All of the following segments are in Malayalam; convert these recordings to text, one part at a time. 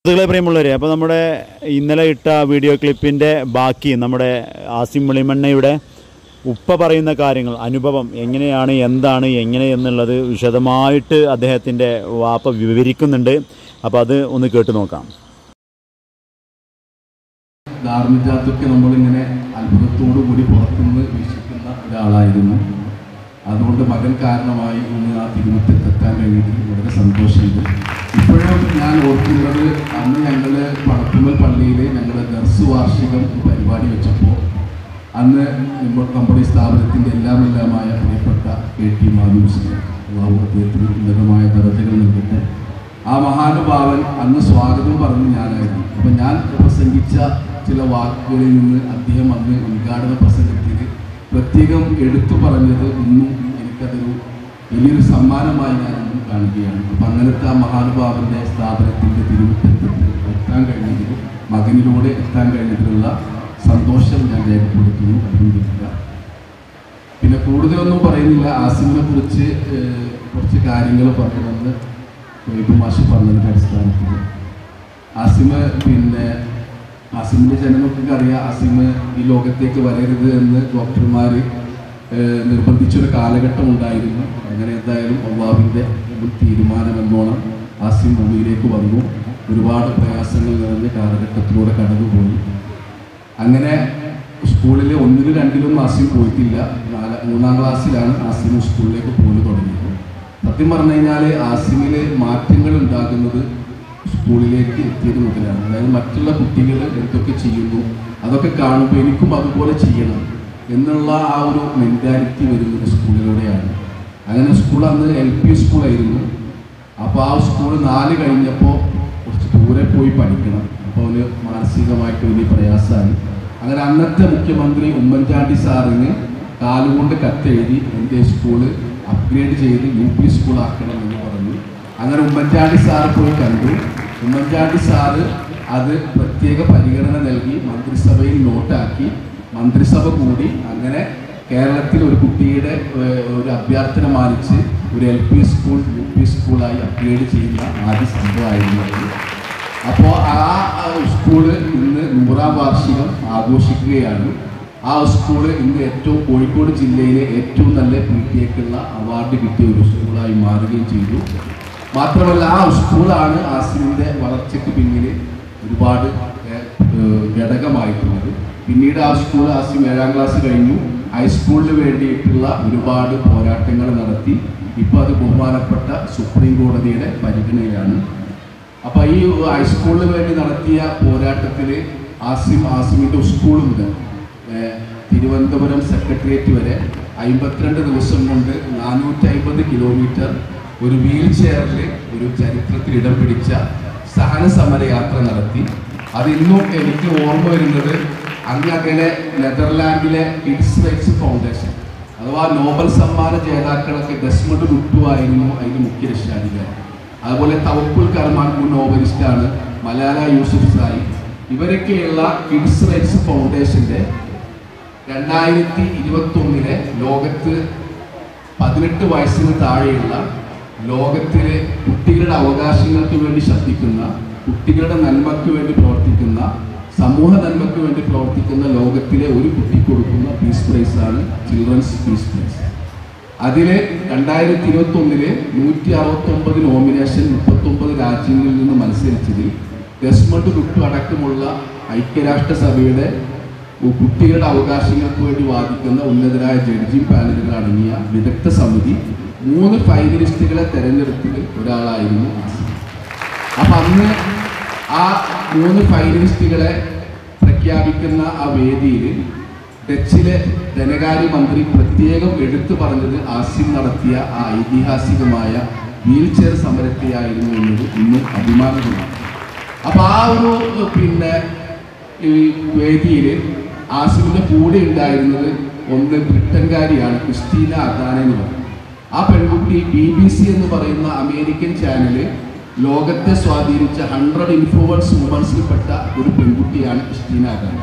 സുഹൃത്തുക്കളെ പ്രിയമുള്ളവരെ അപ്പോൾ നമ്മുടെ ഇന്നലെ ഇട്ട വീഡിയോ ക്ലിപ്പിൻ്റെ ബാക്കി നമ്മുടെ ആസിം വെളിമണ്ണയുടെ ഉപ്പ പറയുന്ന കാര്യങ്ങൾ അനുഭവം എങ്ങനെയാണ് എന്താണ് എങ്ങനെ എന്നുള്ളത് വിശദമായിട്ട് അദ്ദേഹത്തിൻ്റെ വാപ്പ വിവരിക്കുന്നുണ്ട് അപ്പോൾ അത് ഒന്ന് കേട്ട് നോക്കാം ധാർമ്മികത്വത്തെ നമ്മളിങ്ങനെ അത്ഭുതത്തോടു കൂടി പുറത്തുനിന്ന് വീക്ഷിക്കുന്ന ഒരാളായിരുന്നു അതുകൊണ്ട് മകൻ കാരണമായി ഇന്ന് ആ തിരുമുറ്റത്തെത്താൻ കഴിഞ്ഞിട്ട് വളരെ സന്തോഷമുണ്ട് ഇപ്പോഴും ഞാൻ ഓർക്കുന്നത് അന്ന് ഞങ്ങൾ പടത്തുമ്മൽ പള്ളിയിൽ ഞങ്ങളുടെ ദർസ് വാർഷികം പരിപാടി വെച്ചപ്പോൾ അന്ന് നമ്മ- നമ്മുടെ ഈ സ്ഥാപനത്തിൻ്റെ എല്ലാം എല്ലാമായ പ്രിയപ്പെട്ട കെ ടി മാനൂസിന് അള്ളാഹു അദ്ദേഹത്തിന് ഉന്നതമായ ദർജകൾ നൽകട്ടെ ആ മഹാനുഭാവൻ അന്ന് സ്വാഗതം പറഞ്ഞ് ഞാനായിരുന്നു അപ്പം ഞാൻ പ്രസംഗിച്ച ചില വാക്കുകളിൽ നിന്ന് അദ്ദേഹം അന്ന് ഉദ്ഘാടന പ്രസംഗത്തിൽ പ്രത്യേകം എടുത്തു പറഞ്ഞത് ഇന്നും എനിക്കതൊരു വലിയൊരു സമ്മാനമായി ഞാൻ ഇന്നും കാണുകയാണ് അപ്പം അങ്ങനത്തെ ആ മഹാനുഭാവൻ്റെ സ്ഥാപനത്തിൻ്റെ തിരുമുറ്റത്ത് എത്താൻ കഴിഞ്ഞതിൽ മകനിലൂടെ എത്താൻ കഴിഞ്ഞതിലുള്ള സന്തോഷം ഞാൻ രേഖപ്പെടുത്തുന്നു അഭിനന്ദിക്കുക പിന്നെ കൂടുതലൊന്നും പറയുന്നില്ല ആസിമിനെ കുറിച്ച് ഏഹ്, കുറച്ച് കാര്യങ്ങൾ പറയണമെന്ന് ഇപ്പം മാഷ് പറഞ്ഞതിൻ്റെ അടിസ്ഥാനത്തിൽ ആസിമ് പിന്നെ ആസിമിൻ്റെ ജനങ്ങൾക്കൊക്കെ അറിയാം ആസിമ് ഈ ലോകത്തേക്ക് വരരുത് എന്ന് ഡോക്ടർമാർ നിർബന്ധിച്ചൊരു കാലഘട്ടം ഉണ്ടായിരുന്നു അങ്ങനെ എന്തായാലും അള്ളാഹുവിൻ്റെ ഒരു തീരുമാനം എന്നോണം ആസിം ഭൂമിയിലേക്ക് വന്നു ഒരുപാട് പ്രയാസങ്ങൾ നിറഞ്ഞ കാലഘട്ടത്തിലൂടെ കടന്നുപോയി അങ്ങനെ സ്കൂളിൽ ഒന്നിലും രണ്ടിലും ആസിം പോയിട്ടില്ല നാല മൂന്നാം ക്ലാസ്സിലാണ് ആസിം സ്കൂളിലേക്ക് പോയി തുടങ്ങിയത് സത്യം പറഞ്ഞു കഴിഞ്ഞാൽ ആസിമിൽ മാറ്റങ്ങൾ ഉണ്ടാകുന്നത് സ്കൂളിലേക്ക് എത്തിയത് മുതലാണ് അതായത് മറ്റുള്ള കുട്ടികൾ എന്തൊക്കെ ചെയ്യുന്നു അതൊക്കെ കാണുമ്പോൾ എനിക്കും അതുപോലെ ചെയ്യണം എന്നുള്ള ആ ഒരു മെൻറ്റാലിറ്റി വരുന്നത് സ്കൂളിലൂടെയാണ് അങ്ങനെ സ്കൂൾ അന്ന് എൽ പി സ്കൂളായിരുന്നു അപ്പോൾ ആ സ്കൂൾ നാല് കഴിഞ്ഞപ്പോൾ കുറച്ച് ദൂരെ പോയി പഠിക്കണം അപ്പോൾ അവന് മാനസികമായിട്ട് വലിയ പ്രയാസമായി അങ്ങനെ അന്നത്തെ മുഖ്യമന്ത്രി ഉമ്മൻചാണ്ടി സാറിന് കാലുകൊണ്ട് കത്തെഴുതി എൻ്റെ സ്കൂള് അപ്ഗ്രേഡ് ചെയ്ത് യു പി സ്കൂൾ ആക്കണം എന്ന് പറഞ്ഞു അങ്ങനെ ഉമ്മൻചാണ്ടി സാറ് പോയി കണ്ടു ഉമ്മൻചാണ്ടി സാറ് അത് പ്രത്യേക പരിഗണന നൽകി മന്ത്രിസഭയിൽ നോട്ടാക്കി മന്ത്രിസഭ കൂടി അങ്ങനെ കേരളത്തിൽ ഒരു കുട്ടിയുടെ ഏഹ്, ഒരു അഭ്യർത്ഥന മാനിച്ച് ഒരു L P school U P സ്കൂളായി അപ്ഗ്രേഡ് ചെയ്യുന്ന ആദ്യ സംഭവമായിരുന്നു അത്. അപ്പോൾ ആ ആ സ്കൂള് ഇന്ന് നൂറാം വാർഷികം ആഘോഷിക്കുകയാണ് ആ സ്കൂള് ഇന്ന് ഏറ്റവും കോഴിക്കോട് ജില്ലയിലെ ഏറ്റവും നല്ല പി ടി എക്കുള്ള അവാർഡ് കിട്ടിയ ഒരു സ്കൂളായി മാറുകയും ചെയ്തു മാത്രമല്ല ആ സ്കൂളാണ് ആസിമിൻ്റെ വളർച്ചയ്ക്ക് പിന്നിൽ ഒരുപാട് ഏഹ്, ഏഹ്, ഘടകമായിട്ടുള്ളത് പിന്നീട് ആ സ്കൂൾ ആസിം ഏഴാം ക്ലാസ് കഴിഞ്ഞു ഹൈസ്കൂളിന് വേണ്ടിയിട്ടുള്ള ഒരുപാട് പോരാട്ടങ്ങൾ നടത്തി ഇപ്പോൾ അത് ബഹുമാനപ്പെട്ട സുപ്രീം കോടതിയുടെ പരിഗണനയിലാണ് അപ്പോൾ ഈ ഹൈസ്കൂളിന് വേണ്ടി നടത്തിയ പോരാട്ടത്തിൽ ആസിം ആസിമിൻ്റെ സ്കൂൾ മുതൽ ഏഹ്, തിരുവനന്തപുരം സെക്രട്ടേറിയറ്റ് വരെ അമ്പത്തിരണ്ട് ദിവസം കൊണ്ട് നാനൂറ്റി അമ്പത് കിലോമീറ്റർ ഒരു വീൽ ചെയറിൽ ഒരു ചരിത്രത്തിൽ ഇടം പിടിച്ച സഹന സമര യാത്ര നടത്തി അതിന്നും എനിക്ക് ഓർമ്മ വരുന്നത് അങ്ങകലെ നെതർലാൻഡിലെ കിഡ്സ് റൈറ്റ്സ് ഫൗണ്ടേഷൻ അഥവാ നോബൽ സമ്മാന ജേതാക്കളൊക്കെ ഡെസ്മണ്ട് ടുട്ടു ആയിരുന്നു അതിന് മുഖ്യ രക്ഷാധികാരി അതുപോലെ തവക്കുൽ കർമാൻ മുൻ നോവലിസ്റ്റാണ് മലാല യൂസുഫ് സായി ഇവരൊക്കെയുള്ള കിഡ്സ് റൈറ്റ്സ് ഫൗണ്ടേഷന്റെ രണ്ടായിരത്തി ഇരുപത്തി ഒന്നിലെ ലോകത്ത് പതിനെട്ട് വയസ്സിന് താഴെയുള്ള ലോകത്തിലെ കുട്ടികളുടെ അവകാശങ്ങൾക്ക് വേണ്ടി ശബ്ദിക്കുന്ന കുട്ടികളുടെ നന്മയ്ക്ക് വേണ്ടി പ്രവർത്തിക്കുന്ന സമൂഹ നന്മയ്ക്ക് വേണ്ടി പ്രവർത്തിക്കുന്ന ലോകത്തിലെ ഒരു കുട്ടിക്ക് കൊടുക്കുന്ന പീസ് പ്രൈസ് ആണ് ചിൽഡ്രൻസ് പീസ് പ്രൈസ് അതില് രണ്ടായിരത്തി ഇരുപത്തി ഒന്നില് നൂറ്റി അറുപത്തി ഒമ്പത് നോമിനേഷൻ മുപ്പത്തൊമ്പത് രാജ്യങ്ങളിൽ നിന്ന് മത്സരിച്ചതിൽ ഡെസ്മണ്ട് ടുട്ടു അടക്കമുള്ള ഐക്യരാഷ്ട്രസഭയുടെ കുട്ടികളുടെ അവകാശങ്ങൾക്ക് വേണ്ടി വാദിക്കുന്ന ഉന്നതരായ ജഡ്ജിയും പാനലുകൾ അടങ്ങിയ വിദഗ്ധ സമിതി മൂന്ന് ഫൈനലിസ്റ്റുകളെ തെരഞ്ഞെടുത്തതിൽ ഒരാളായിരുന്നു ആസിഫ് അപ്പൊ അന്ന് ആ മൂന്ന് ഫൈനലിസ്റ്റുകളെ പ്രഖ്യാപിക്കുന്ന ആ വേദിയിൽ ഡച്ചിലെ ധനകാര്യമന്ത്രി പ്രത്യേകം എടുത്തു പറഞ്ഞത് ആസിം നടത്തിയ ആ ഐതിഹാസികമായ വീൽ ചെയർ സമരത്തെയായിരുന്നു എന്നത് ഇന്നും അഭിമാനമാണ് അപ്പൊ ആ ഒരു പിന്നെ ഈ വേദിയിൽ ആസിമിന്റെ കൂടെ ഉണ്ടായിരുന്നത് ഒന്ന് ബ്രിട്ടൻകാരിയാണ് ക്രിസ്റ്റീന അദാന എന്ന് പറയും ആ പെൺകുട്ടി ബി ബി സി എന്ന് പറയുന്ന അമേരിക്കൻ ചാനല് ലോകത്തെ സ്വാധീനിച്ച ഹൺഡ്രഡ് ഇൻഫ്ലുവൻസ് വുമൻസിൽപ്പെട്ട ഒരു പെൺകുട്ടിയാണ് ക്രിസ്റ്റീന അദാന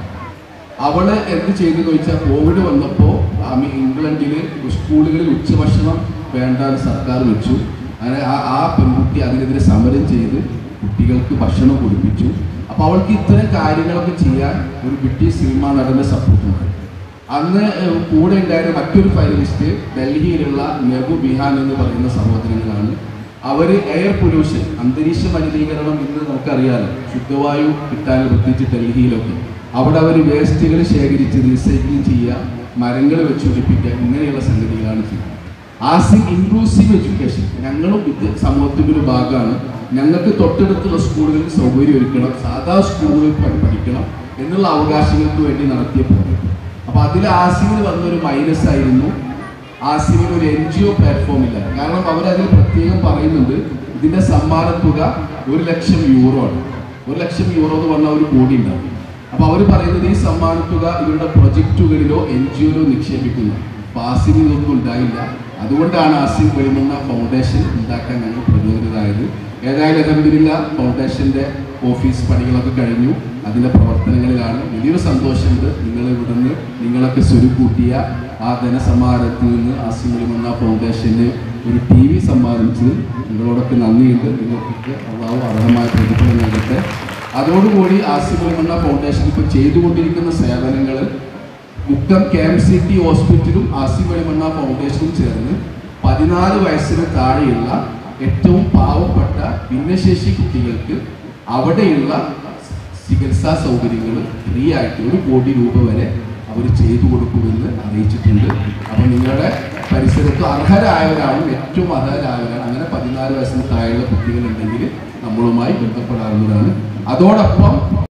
അവള് എന്ത് ചെയ്തു ചോദിച്ചാൽ കോവിഡ് വന്നപ്പോൾ ഇംഗ്ലണ്ടിൽ സ്കൂളുകളിൽ ഉച്ചഭക്ഷണം വേണ്ട എന്ന് സർക്കാർ വെച്ചു അങ്ങനെ ആ ആ പെൺകുട്ടി അതിനെതിരെ സമരം ചെയ്ത് കുട്ടികൾക്ക് ഭക്ഷണം കൊടുപ്പിച്ചു അപ്പോൾ അവൾക്ക് ഇത്തരം കാര്യങ്ങളൊക്കെ ചെയ്യാൻ ഒരു ബ്രിട്ടീഷ് സിനിമാ നടന്റെ സപ്പോർട്ടുണ്ട് അന്ന് ഏഹ്, കൂടെ ഉണ്ടായിരുന്ന മറ്റൊരു ഫൈനലിസ്റ്റ് ഡൽഹിയിലുള്ള നെഹു ബിഹാൻ എന്ന് പറയുന്ന സഹോദരങ്ങളാണ് അവർ എയർ പൊല്യൂഷൻ അന്തരീക്ഷ മലിനീകരണം ഇന്ന് നമുക്കറിയാലോ ശുദ്ധവായു കിട്ടാൻ പ്രത്യേകിച്ച് ഡൽഹിയിലൊക്കെ അവിടെ അവർ വേസ്റ്റുകൾ ശേഖരിച്ച് റീസൈക്ലിംഗ് ചെയ്യുക മരങ്ങൾ വെച്ച് പിടിപ്പിക്കുക ഇങ്ങനെയുള്ള സംഗതികളാണ് ചെയ്യുന്നത് ആസിംഗ് ഇൻക്ലൂസീവ് എഡ്യൂക്കേഷൻ ഞങ്ങളും ഇത് സമൂഹത്തിൻ്റെ ഒരു ഭാഗമാണ് ഞങ്ങൾക്ക് തൊട്ടടുത്തുള്ള സ്കൂളുകളിൽ സൗകര്യം ഒരുക്കണം സാധാ സ്കൂളുകളിൽ പഠി- പഠിക്കണം എന്നുള്ള അവകാശങ്ങൾക്ക് വേണ്ടി നടത്തിയ പോരാട്ടം അപ്പോൾ അതിൽ ആസിമിന് വന്നൊരു മൈനസ് ആയിരുന്നു ആസിമിന് ഒരു എൻ ജി ഒ പ്ലാറ്റ്ഫോം ഇല്ല കാരണം അവരതിൽ പ്രത്യേകം പറയുന്നുണ്ട് ഇതിന്റെ സമ്മാന തുക ഒരു ലക്ഷം യൂറോ ആണ് ഒരു ലക്ഷം യൂറോ എന്ന് പറഞ്ഞാൽ ഒരു കോടി ഉണ്ടാവും അപ്പൊ അവർ പറയുന്നത് ഈ സമ്മാന തുക ഇവരുടെ പ്രൊജക്റ്റുകളിലോ എൻ ജി ഒയിലോ നിക്ഷേപിക്കുന്നു അപ്പൊ ആസിമിന് ഇതൊന്നും ഉണ്ടായില്ല അതുകൊണ്ടാണ് ആസിം വെളിമുന്ന ഫൗണ്ടേഷൻ ഉണ്ടാക്കാൻ ഞങ്ങൾ പ്രചോദിതരായത് ഏതായാലും അലഹമില്ല ഫൗണ്ടേഷന്റെ ഓഫീസ് പണികളൊക്കെ കഴിഞ്ഞു അതിന്റെ പ്രവർത്തനങ്ങളിലാണ് വലിയൊരു സന്തോഷമുണ്ട് നിങ്ങൾ ഇവിടുന്ന് നിങ്ങളൊക്കെ സ്വരുക്കൂട്ടിയ ആ ധനസമാഹരണത്തിൽ നിന്ന് ആസിം വെളിമുന്ന ഫൗണ്ടേഷന് ഒരു ടി വി സമ്മാനിച്ചത് നിങ്ങളോടൊക്കെ നന്ദിയുണ്ട് നിങ്ങൾക്കൊക്കെ അള്ളാഹു അർഹമായ പ്രതിഫലം നൽകട്ടെ അതോടുകൂടി ആസിം വെളിമുന്ന ഫൗണ്ടേഷൻ ഇപ്പോൾ ചെയ്തുകൊണ്ടിരിക്കുന്ന സേവനങ്ങൾ Mukkam K M C T ഹോസ്പിറ്റലും ആസി വെളിമണ്ണ ഫൗണ്ടേഷനും ചേർന്ന് പതിനാല് വയസ്സിന് താഴെയുള്ള ഏറ്റവും പാവപ്പെട്ട ഭിന്നശേഷി കുട്ടികൾക്ക് അവിടെയുള്ള ചികിത്സാ സൗകര്യങ്ങൾ ഫ്രീ ആയിട്ട് ഒരു കോടി രൂപ വരെ അവർ ചെയ്തു കൊടുക്കുമെന്ന് അറിയിച്ചിട്ടുണ്ട് അപ്പോൾ നിങ്ങളുടെ പരിസരത്ത് അർഹരായവരാണ് ഏറ്റവും അർഹരായവരാണ് അങ്ങനെ പതിനാല് വയസ്സിന് താഴെയുള്ള കുട്ടികളുണ്ടെങ്കിൽ നമ്മളുമായി ബന്ധപ്പെടാവുന്നതാണ് അതോടൊപ്പം